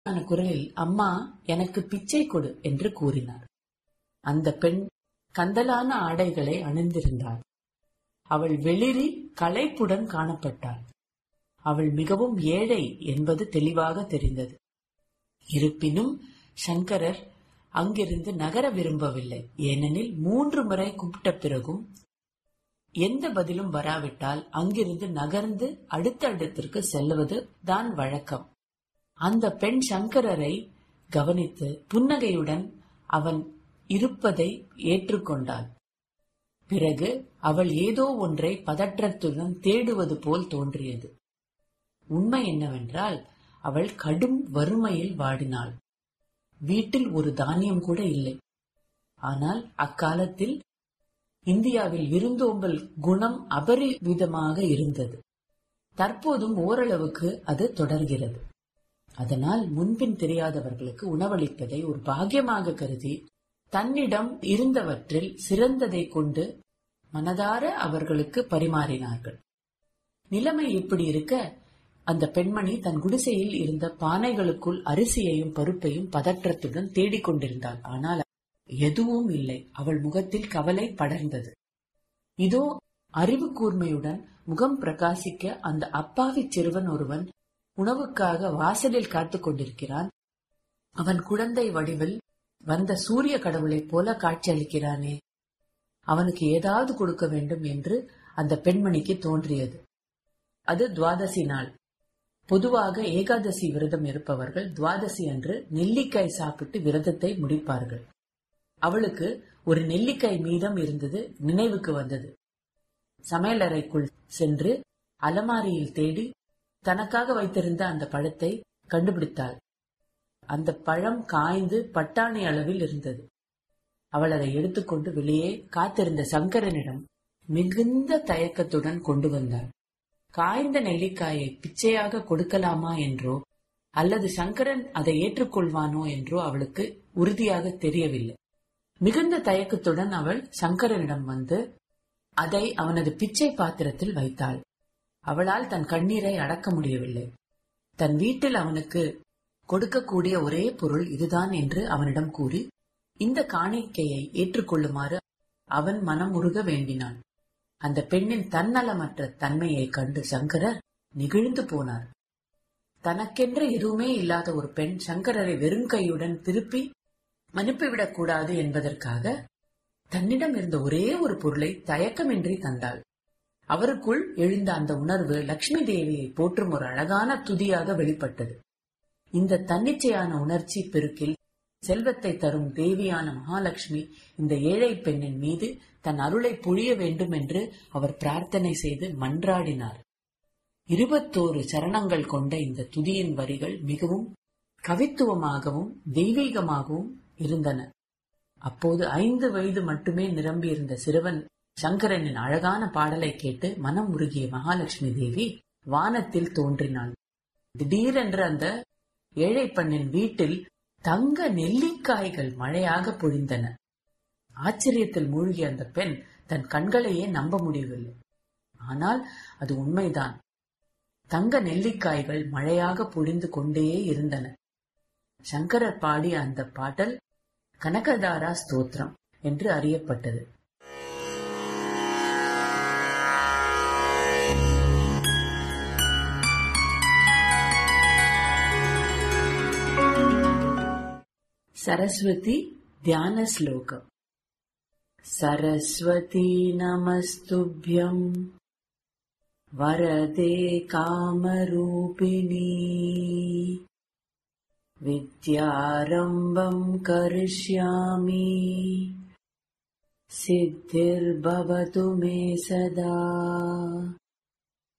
குரலில் அம்மா எனக்கு பிச்சை கொடு என்று கூறினார் அந்த பெண் கந்தலான ஆடைகளை அணிந்திருந்தாள் அவள் வெளிரி களைப்புடன் காணப்பட்டாள் அவள் மிகவும் ஏழை என்பது தெளிவாக தெரிந்தது இருப்பினும் சங்கரர் அங்கிருந்து நகர விரும்பவில்லை ஏனெனில் மூன்று முறை கூப்பிட்ட பிறகும் எந்த பதிலும் வராவிட்டால் அங்கிருந்து நகர்ந்து அடுத்த இடத்திற்கு செல்லுவது தான் வழக்கம் அந்த பெண் சங்கரரை கவனித்து புன்னகையுடன் அவன் இருப்பதை ஏற்றுக்கொண்டாள் பிறகு அவள் ஏதோ ஒன்றை பதற்றத்துடன் தேடுவது போல் தோன்றியது உண்மை என்னவென்றால் அவள் கடும் வறுமையில் வாடினாள் வீட்டில் ஒரு தானியம் கூட இல்லை ஆனால் அக்காலத்தில் இந்தியாவில் விருந்தோம்பல் குணம் அபரிவிதமாக இருந்தது தற்போதும் ஓரளவுக்கு அது தொடர்கிறது அதனால் முன்பின் தெரியாதவர்களுக்கு உணவளிப்பதை ஒரு பாக்கியமாக கருதி தன்னிடம் இருந்தவற்றில் சிறந்ததை கொண்டு மனதார அவர்களுக்கு பரிமாறினார்கள் நிலைமை இப்படி இருக்க அந்த பெண்மணி தன் குடிசையில் இருந்த பானைகளுக்குள் அரிசியையும் பருப்பையும் பதற்றத்துடன் தேடிக் கொண்டிருந்தாள் ஆனால் எதுவும் இல்லை அவள் முகத்தில் கவலை படர்ந்தது இதோ அறிவு கூர்மையுடன் முகம் பிரகாசிக்க அந்த அப்பாவி சிறுவன் ஒருவன் உணவுக்காக வாசலில் காத்துக் கொண்டிருக்கிறான் அவன் குழந்தை வடிவில் வந்த சூரிய கடவுளைப் போல காட்சியளிக்கிறானே அவனுக்கு ஏதாவது கொடுக்க வேண்டும் என்று அந்த பெண்மணிக்கு தோன்றியது அது துவாதசி நாள் பொதுவாக ஏகாதசி விரதம் இருப்பவர்கள் துவாதசி அன்று நெல்லிக்காய் சாப்பிட்டு விரதத்தை முடிப்பார்கள் அவளுக்கு ஒரு நெல்லிக்காய் மீதம் இருந்தது நினைவுக்கு வந்தது சமையலறைக்குள் சென்று அலமாரியில் தேடி தனக்காக வைத்திருந்த அந்த பழத்தை கண்டுபிடித்தாள் அந்த பழம் காய்ந்து பட்டாணி அளவில் இருந்தது அவள் அதை எடுத்துக்கொண்டு வெளியே காத்திருந்த சங்கரனிடம் மிகுந்த தயக்கத்துடன் கொண்டு வந்தாள் காய்ந்த நெல்லிக்காயை பிச்சையாக கொடுக்கலாமா என்றோ அல்லது சங்கரன் அதை ஏற்றுக்கொள்வானோ என்றோ அவளுக்கு உறுதியாக தெரியவில்லை மிகுந்த தயக்கத்துடன் அவள் சங்கரனிடம் வந்து அதை அவனது பிச்சை பாத்திரத்தில் வைத்தாள் அவளால் தன் கண்ணீரை அடக்க முடியவில்லை தன் வீட்டில் அவனுக்கு கொடுக்கக்கூடிய ஒரே பொருள் இதுதான் என்று அவனிடம் கூறி இந்த காணிக்கையை ஏற்றுக்கொள்ளுமாறு அவன் மனம் உருக வேண்டினான் அந்த பெண்ணின் தன்னலமற்ற தன்மையை கண்டு சங்கரர் நெகிழ்ந்து போனார் தனக்கென்று எதுவுமே இல்லாத ஒரு பெண் சங்கரரை வெறும் கையுடன் திருப்பி அனுப்பிவிடக் கூடாது என்பதற்காக தன்னிடம் இருந்த ஒரே ஒரு பொருளை தயக்கமின்றி தந்தாள் அவருக்குள் எழுந்த அந்த உணர்வு லட்சுமி தேவியை போற்றும் ஒரு அழகான துதியாக வெளிப்பட்டது இந்த தன்னிச்சையான உணர்ச்சி பெருக்கில் செல்வத்தை தரும் தேவியான மகாலட்சுமி இந்த ஏழை பெண்ணின் மீது தன் அருளை பொழிய வேண்டும் என்று அவர் பிரார்த்தனை செய்து மன்றாடினார் இருபத்தோரு சரணங்கள் கொண்ட இந்த துதியின் வரிகள் மிகவும் கவித்துவமாகவும் தெய்வீகமாகவும் இருந்தன அப்போது ஐந்து வயது மட்டுமே நிரம்பியிருந்த சிறுவன் சங்கரனின் அழகான பாடலை கேட்டு மனம் உருகிய மகாலட்சுமி தேவி வானத்தில் தோன்றினாள் திடீரென்று அந்த ஏழை பெண்ணின் வீட்டில் தங்க நெல்லிக்காய்கள் மழையாக பொழிந்தன ஆச்சரியத்தில் மூழ்கிய அந்த பெண் தன் கண்களையே நம்ப முடியவில்லை ஆனால் அது உண்மைதான் தங்க நெல்லிக்காய்கள் மழையாக பொழிந்து கொண்டே இருந்தன சங்கரர் பாடிய அந்த பாடல் கனகதாரா ஸ்தோத்திரம் என்று அறியப்பட்டது सरस्वती ध्यानश्लोकम् सरस्वती नमस्तुभ्यम् वरदे कामरूपिणी विद्यारम्भम् करिष्यामि सिद्धिर्भवतु मे सदा